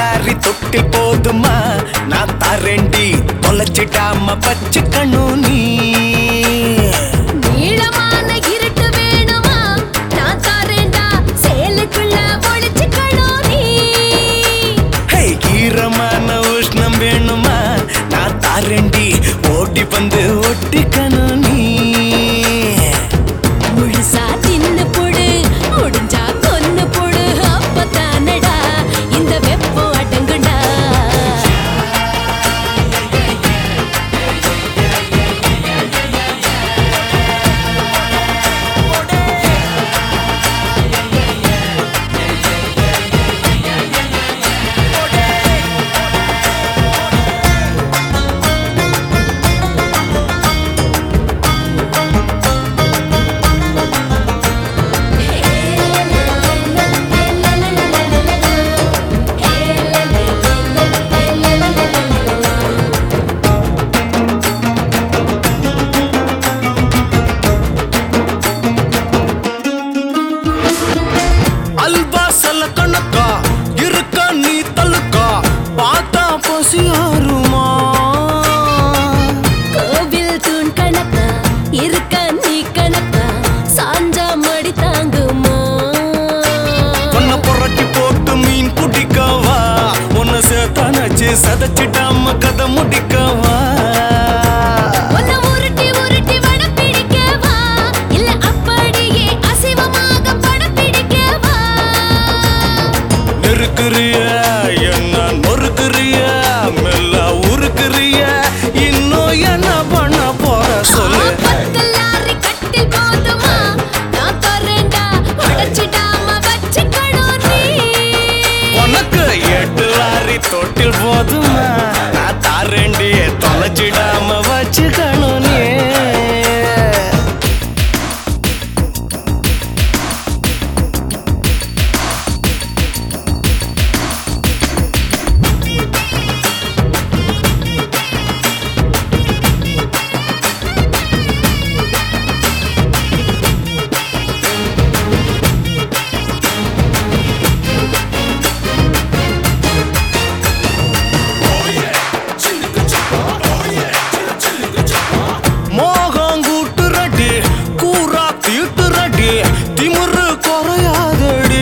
Lorry தொட்டி போதுமா நான் தரேண்டி தொலைச்சிடாம பச்சுக்கணும் நீ நீளமான இருட்டு வேணுமா நான் தரேன்டா சேலுக்குள்ள ஒளிச்சுக்கணும் நீ ஹே ஈரமான உஷ்ணம் வேணுமா நான் தரேண்டி ஓடி வந்து ஒட்டிக்கணும் நீ முழுசா தின்னு போடு முடிஞ்சா கொன்னு போடு அப்பதானடா இந்த வெப்பம் அடங்குடா அல்வா செல்ல கணக்கா இருக்க நீ தலுக்கா பார்த்தா பசியாருமா கோவில் தூண் கணக்கா இருக்க நீ கணக்கா சாஞ்சா மடி தாங்குமா உன்னை புரட்டி போட்டு மீன் பிடிக்கவா உன்னை சேர்த்தானச்சு சதைச்சிடாம கதை முடிக்கவா உன்னை உருட்டி உருட்டி வட பிடிக்கவா இல்ல அப்படியே அசைவமாக படம் பிடிக்கவா நெருக்குறிய என்ன நொறுக்குறிய மெல்ல உருக்குறிய இன்னும் என்ன பண்ண போற சொல்லு பத்து லாரி கட்டில் போதுமா நான் தரேன்டா உடைச்சிடாம வச்சுக்கணும் நீ உனக்கு எட்டு லாரி தொட்டில் போதுமா நான் தாரேண்டி தொலைச்சிடாம வச்சுக்கணும் நீ மோகம் கூட்டுறடி கூறா தீட்டுறடி திமிரு குறையாதடி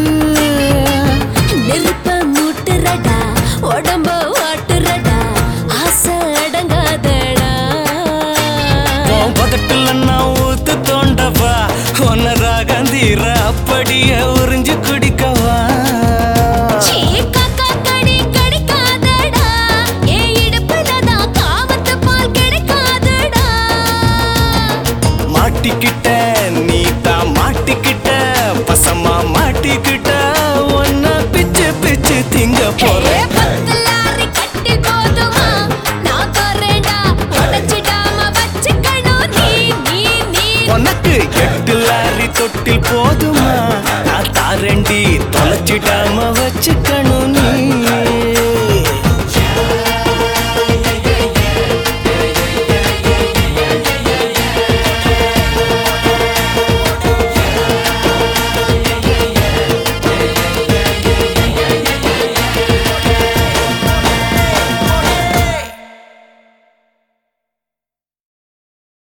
நெருப்ப மூட்டுறடா உடம்ப வாட்டுறடா ஆசை அடங்காதடா உன் பதட்டுல நான் ஊத்து தோண்டவா உன்னராக தீர அப்படியே உறிஞ்சு குடிக்கவா சீ, காக்கா கடி கடிக்காதடா. என் இடுப்புல தான் காவத்து பால் கிடைக்காதடா. மாட்டிக்கிட்ட நீ தான் மாட்டிக்கிட்ட பசமா மாட்டிக்கிட்ட உன்ன பிச்சு பிச்சு திங்க ஏ, போறேன் பத்து லாரி கட்டில் போதுமா? நான் தரேன்டா, உடைச்சிடாம வச்சுக்கணும் நீ, நீ, நீ. உனக்கு எட்டு லாரி தொட்டில் போதுமா நான் தாரண்டி தொலைச்சிடாம வச்சுக்கணும் நீ